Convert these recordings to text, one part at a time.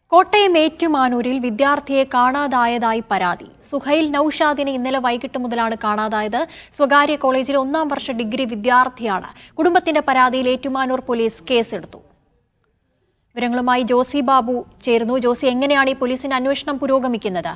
കോട്ടയം ഏറ്റുമാനൂരിൽ വിദ്യാർത്ഥിയെ കാണാതായതായി പരാതി സുഹൈൽ നൌഷാദിനെ ഇന്നലെ വൈകിട്ട് മുതലാണ് കാണാതായത് സ്വകാര്യ കോളേജിലെ ഒന്നാം വർഷ ഡിഗ്രി വിദ്യാർത്ഥിയാണ് കുടുംബത്തിന്റെ പരാതിയിൽ ഏറ്റുമാനൂർ പോലീസ് കേസെടുത്തു വിവരങ്ങളുമായി ജോസി ബാബു ചേരുന്നു ജോസി എങ്ങനെയാണ് ഈ പോലീസിന്റെ അന്വേഷണം പുരോഗമിക്കുന്നത്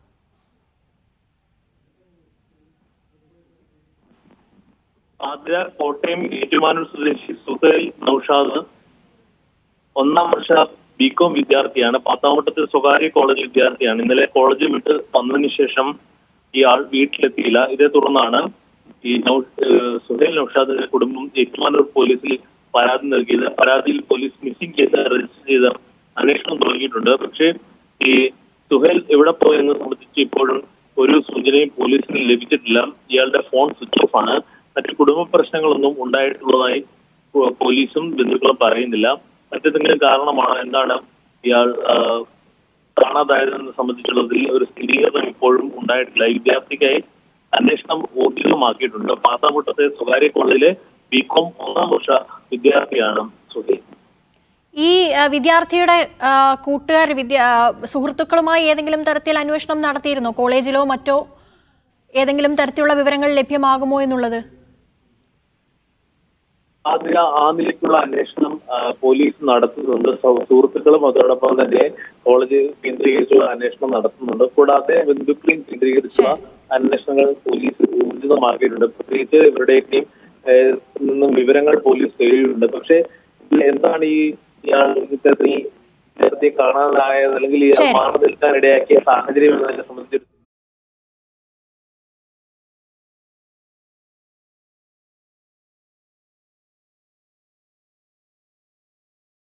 ആദ്യ കോട്ടയം ഏറ്റുമാനൂർ സ്വദേശി സുഹൈൽ നൌഷാദ് ഒന്നാം വർഷ ബികോം വിദ്യാർത്ഥിയാണ് പത്താമട്ടത്തെ സ്വകാര്യ കോളേജ് വിദ്യാർത്ഥിയാണ് ഇന്നലെ കോളേജ് വിട്ട് വന്നതിന് ശേഷം ഇയാൾ വീട്ടിലെത്തിയില്ല ഇതേ തുടർന്നാണ് ഈ നൗ- ഏഹ് സുഹൈൽ നൌഷാദിന്റെ കുടുംബം ഏറ്റുമാനൂർ പോലീസിൽ പരാതി നൽകിയത് പരാതിയിൽ പോലീസ് മിസ്സിംഗ് കേസ് രജിസ്റ്റർ ചെയ്ത് അന്വേഷണം തുടങ്ങിയിട്ടുണ്ട് പക്ഷേ ഈ സുഹൈൽ എവിടെ പോയെന്ന് സംബന്ധിച്ച് ഇപ്പോഴും ഒരു സൂചനയും പോലീസിന് ലഭിച്ചിട്ടില്ല ഇയാളുടെ ഫോൺ സ്വിച്ച് ഓഫ് ആണ് മറ്റ് കുടുംബ പ്രശ്നങ്ങളൊന്നും ഉണ്ടായിട്ടുള്ളതായി പോ- പോലീസും ബന്ധുക്കളും പറയുന്നില്ല മറ്റെന്തെങ്കിലും കാരണമാണ് എന്താണ് ഇയാൾ ആ, കാണാതായതെന്ന് സംബന്ധിച്ചുള്ളതിൽ ഒരു സ്ഥിരീകരണം ഇപ്പോഴും ഉണ്ടായിട്ടില്ല ഈ വിദ്യാർത്ഥിക്കായി അന്വേഷണം ഊർജിതമാക്കിയിട്ടുണ്ട് പാത്താമുട്ടത്തെ സ്വകാര്യ കോളേജിലെ ബികോം ഒന്നാം വർഷ വിദ്യാർത്ഥിയാണ് സുഹൈൽ ഈ ആ, വിദ്യാർത്ഥിയുടെ ആ, കൂട്ടുകാർ വിദ്യ ആ, സുഹൃത്തുക്കളുമായി ഏതെങ്കിലും തരത്തിൽ അന്വേഷണം നടത്തിയിരുന്നോ കോളേജിലോ മറ്റോ ഏതെങ്കിലും തരത്തിലുള്ള വിവരങ്ങൾ ലഭ്യമാകുമോ എന്നുള്ളത് ആദ്യ ആ നിലയ്ക്കുള്ള അന്വേഷണം ആ, പോലീസ് നടത്തുന്നുണ്ട് സൗ- സുഹൃത്തുക്കളും അതോടൊപ്പം തന്നെ കോളേജ് കേന്ദ്രീകരിച്ചുള്ള അന്വേഷണം നടത്തുന്നുണ്ട് കൂടാതെ ബന്ധുക്കളെയും കേന്ദ്രീകരിച്ചുള്ള അന്വേഷണങ്ങൾ പോലീസ് ഊർജിതമാക്കിയിട്ടുണ്ട് പ്രത്യേകിച്ച് ഇവരുടെയൊക്കെയും ഏഹ്, നിന്നും വിവരങ്ങൾ പോലീസ് തേടിയിട്ടുണ്ട് പക്ഷേ ഇതിൽ എന്താണ് ഈ ഇയാൾ ഇത്തരത്തിൽ നേരത്തെ കാണാതായത് അല്ലെങ്കിൽ ഇയാൾ ശരി. മാറി നിൽക്കാൻ ഇടയാക്കിയ സാഹചര്യം എന്നതിനെ സംബന്ധിച്ച്